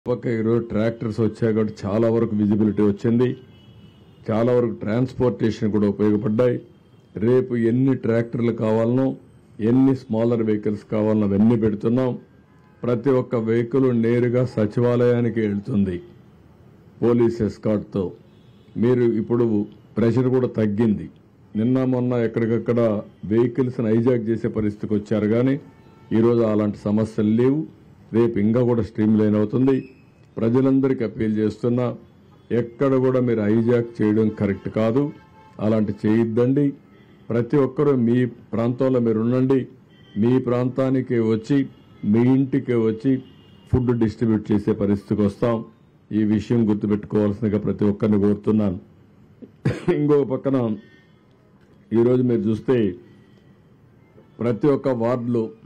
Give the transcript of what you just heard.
పక్క ఈరోజు ట్రాక్టర్స్ వచ్చాయి కాబట్టి చాలా వరకు విజిబిలిటీ వచ్చింది చాలా వరకు ట్రాన్స్పోర్టేషన్ కూడా ఉపయోగపడ్డాయి రేపు ఎన్ని ట్రాక్టర్లు కావాలనో ఎన్ని స్మాలర్ వెహికల్స్ కావాలనో అవన్నీ పెడుతున్నాం ప్రతి ఒక్క వెహికల్ నేరుగా సచివాలయానికి వెళ్తుంది పోలీస్ ఎస్కాట్తో మీరు ఇప్పుడు ప్రెషర్ కూడా తగ్గింది నిన్న మొన్న ఎక్కడికక్కడ వెహికల్స్ హైజాక్ చేసే పరిస్థితికి వచ్చారు కానీ ఈరోజు అలాంటి సమస్యలు లేవు రేపు ఇంకా కూడా స్ట్రీమ్ లైన్ అవుతుంది ప్రజలందరికీ అప్పీల్ చేస్తున్నా ఎక్కడ కూడా మీరు హైజాక్ చేయడం కరెక్ట్ కాదు అలాంటి చేయొద్దండి ప్రతి ఒక్కరూ మీ ప్రాంతంలో మీరు ఉండండి మీ ప్రాంతానికి వచ్చి మీ ఇంటికి వచ్చి ఫుడ్ డిస్ట్రిబ్యూట్ చేసే పరిస్థితికి వస్తాం ఈ విషయం గుర్తుపెట్టుకోవాల్సిందిగా ప్రతి ఒక్కరిని కోరుతున్నాను ఇంకో పక్కన ఈరోజు మీరు చూస్తే ప్రతి ఒక్క వార్డులో